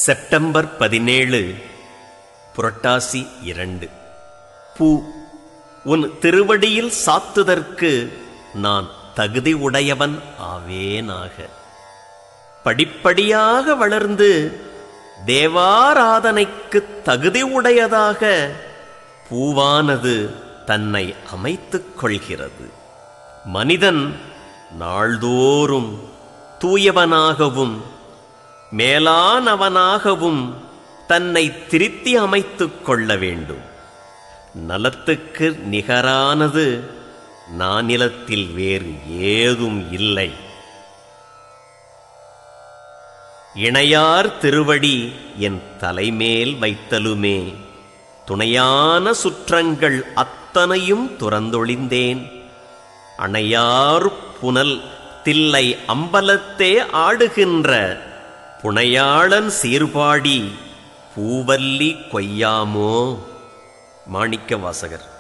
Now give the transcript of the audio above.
September பதினேழு புரட்டாசி இரண்டு பூ உன் திருவடியில் சாத்துதற்கு நான் தகுதி உடையவன் ஆவேனாக படிப்படியாக வளர்ந்து தேவாராதனைக்கு தகுதி உடையதாக பூவானது தன்னை அமைத்துக் கொள்கிறது மனிதன் நாள்தோறும் தூயவனாகவும் மேலானவனாகவும் தன்னை திருத்தி அமைத்துக் கொள்ள வேண்டும் நலத்துக்கு நிகரானது நானிலத்தில் வேறு ஏதும் இல்லை இணையார் திருவடி என் தலைமேல் வைத்தலுமே துணையான சுற்றங்கள் அத்தனையும் துறந்தொழிந்தேன் அணையார் புனல் தில்லை அம்பலத்தே ஆடுகின்ற புனையாளன் சீர்பாடி பூவல்லி கொய்யாமோ மாணிக்க வாசகர்